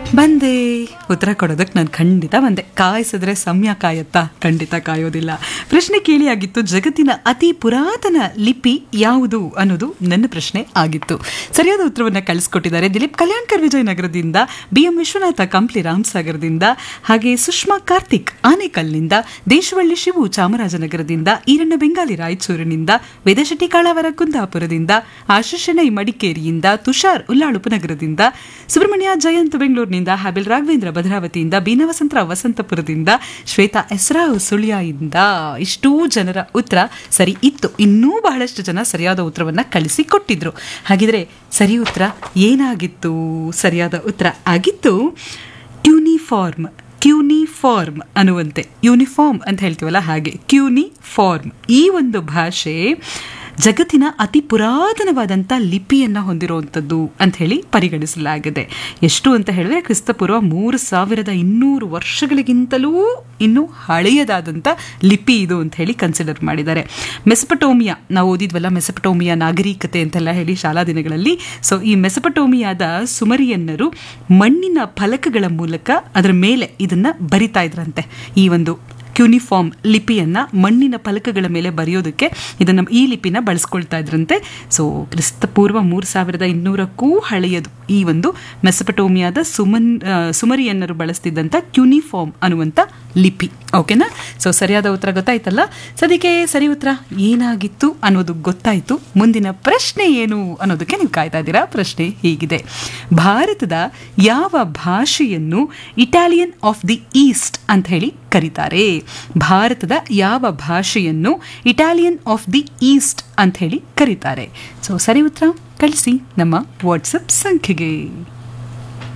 ಬಂದೆ ಉತ್ತರ ಕೊಡೋದಕ್ಕೆ ನಾನು ಖಂಡಿತ ಬಂದೆ ಕಾಯಿಸಿದ್ರೆ ಸಮಯ ಕಾಯತ್ತಾ ಖಂಡಿತ ಕಾಯೋದಿಲ್ಲ ಪ್ರಶ್ನೆ ಕೇಳಿಯಾಗಿತ್ತು ಜಗತ್ತಿನ ಅತಿ ಪುರಾತನ ಲಿಪಿ ಯಾವುದು ಅನ್ನೋದು ನನ್ನ ಪ್ರಶ್ನೆ ಆಗಿತ್ತು ಸರಿಯಾದ ಉತ್ತರವನ್ನು ಕಳಿಸ್ಕೊಟ್ಟಿದ್ದಾರೆ ದಿಲೀಪ್ ಕಲ್ಯಾಣ್ಕರ್ ವಿಜಯನಗರದಿಂದ ಬಿ ಎಂ ವಿಶ್ವನಾಥ ಕಂಪ್ಲಿ ರಾಮಸಾಗರದಿಂದ ಹಾಗೆ ಸುಷ್ಮಾ ಕಾರ್ತಿಕ್ ಆನೇಕಲ್ನಿಂದ ದೇಶವಳ್ಳಿ ಶಿವು ಚಾಮರಾಜನಗರದಿಂದ ಈರಣ್ಣ ಬೆಂಗಾಲಿ ರಾಯಚೂರಿನಿಂದ ವೇದಶೆಟ್ಟಿ ಕಾಳಾವರ ಕುಂದಾಪುರದಿಂದ ಆಶಿಷ್ ಶೆಣೈ ಮಡಿಕೇರಿಯಿಂದ ತುಷಾರ್ ಉಲ್ಲಾಳು ಉಪನಗರದಿಂದ ಸುಬ್ರಹ್ಮಣ್ಯ ಜಯಂತ್ ಬೆಂಗಳೂರಿನಿಂದ ಹಾಬಿಲ್ ರಾಘವೇಂದ್ರ ಭದ್ರಾವತಿಯಿಂದ ಬೀನ ವಸಂತರ ವಸಂತಪುರದಿಂದ ಶ್ವೇತಾ ಎಸ್ರಾವ್ ಸುಳ್ಯದಿಂದ ಇಷ್ಟೂ ಜನರ ಉತ್ತರ ಸರಿ ಇತ್ತು ಇನ್ನೂ ಬಹಳಷ್ಟು ಜನ ಸರಿಯಾದ ಉತ್ತರವನ್ನ ಕಳಿಸಿ ಕೊಟ್ಟಿದ್ರು ಹಾಗಿದ್ರೆ ಸರಿ ಉತ್ತರ ಏನಾಗಿತ್ತು ಸರಿಯಾದ ಉತ್ತರ ಆಗಿತ್ತು ಯೂನಿಫಾರ್ಮ್ ಕ್ಯೂನಿಫಾರ್ಮ್ ಅನ್ನುವಂತೆ ಯೂನಿಫಾರ್ಮ್ ಅಂತ ಹೇಳ್ತೀವಲ್ಲ ಹಾಗೆ ಕ್ಯೂನಿಫಾರ್ಮ್ ಈ ಒಂದು ಭಾಷೆ ಜಗತ್ತಿನ ಅತಿ ಪುರಾತನವಾದಂಥ ಲಿಪಿಯನ್ನು ಹೊಂದಿರುವಂಥದ್ದು ಅಂತ ಹೇಳಿ ಪರಿಗಣಿಸಲಾಗಿದೆ ಎಷ್ಟು ಅಂತ ಹೇಳಿದ್ರೆ ಕ್ರಿಸ್ತಪೂರ್ವ ಮೂರು ಸಾವಿರದ ಇನ್ನೂರು ವರ್ಷಗಳಿಗಿಂತಲೂ ಇನ್ನೂ ಹಳೆಯದಾದಂಥ ಲಿಪಿ ಇದು ಅಂತ ಹೇಳಿ ಕನ್ಸಿಡರ್ ಮಾಡಿದ್ದಾರೆ ಮೆಸಪಟೋಮಿಯಾ ನಾವು ಓದಿದ್ವಲ್ಲ ಮೆಸಪಟೋಮಿಯಾ ನಾಗರಿಕತೆ ಅಂತೆಲ್ಲ ಹೇಳಿ ಶಾಲಾ ದಿನಗಳಲ್ಲಿ ಸೊ ಈ ಮೆಸಪಟೋಮಿಯಾದ ಸುಮರಿಯನ್ನರು ಮಣ್ಣಿನ ಫಲಕಗಳ ಮೂಲಕ ಅದರ ಮೇಲೆ ಇದನ್ನ ಬರಿತಾ ಇದ್ರಂತೆ ಈ ಒಂದು ಕ್ಯೂನಿಫಾರ್ಮ್ ಲಿಪಿಯನ್ನ ಮಣ್ಣಿನ ಫಲಕಗಳ ಮೇಲೆ ಬರೆಯೋದಕ್ಕೆ ಇದನ್ನ ಈ ಲಿಪಿನ ಬಳಸ್ಕೊಳ್ತಾ ಇದ್ರಂತೆ ಸೊ ಕ್ರಿಸ್ತಪೂರ್ವ ಮೂರು ಸಾವಿರದ ಇನ್ನೂರಕ್ಕೂ ಹಳೆಯದು ಈ ಒಂದು ಮೆಸಪಟೋಮಿಯಾದ ಸುಮನ್ ಆ, ಸುಮರಿಯನ್ನರು ಬಳಸ್ತಿದ್ದಂಥ ಕ್ಯೂನಿಫಾರ್ಮ್ ಅನ್ನುವಂಥ ಲಿಪಿ ಓಕೆನಾ ಸೊ ಸರಿಯಾದ ಉತ್ತರ ಗೊತ್ತಾಯ್ತಲ್ಲ ಸದ್ಯಕ್ಕೆ ಸರಿ ಉತ್ತರ ಏನಾಗಿತ್ತು ಅನ್ನೋದು ಗೊತ್ತಾಯ್ತು ಮುಂದಿನ ಪ್ರಶ್ನೆ ಏನು ಅನ್ನೋದಕ್ಕೆ ನೀವು ಕಾಯ್ತಾ ಇದ್ದೀರಾ ಪ್ರಶ್ನೆ ಹೀಗಿದೆ ಭಾರತದ ಯಾವ ಭಾಷೆಯನ್ನು ಇಟಾಲಿಯನ್ ಆಫ್ ದಿ ಈಸ್ಟ್ ಅಂತ ಹೇಳಿ ಕರೀತಾರೆ ಭಾರತದ ಯಾವ ಭಾಷೆಯನ್ನು ಇಟಾಲಿಯನ್ ಆಫ್ ದಿ ಈಸ್ಟ್ ಅಂತ ಹೇಳಿ ಕರೀತಾರೆ ಸೊ ಸರಿ ಉತ್ತರ ಕಳಿಸಿ ನಮ್ಮ ವಾಟ್ಸಪ್ ಸಂಖ್ಯೆಗೆ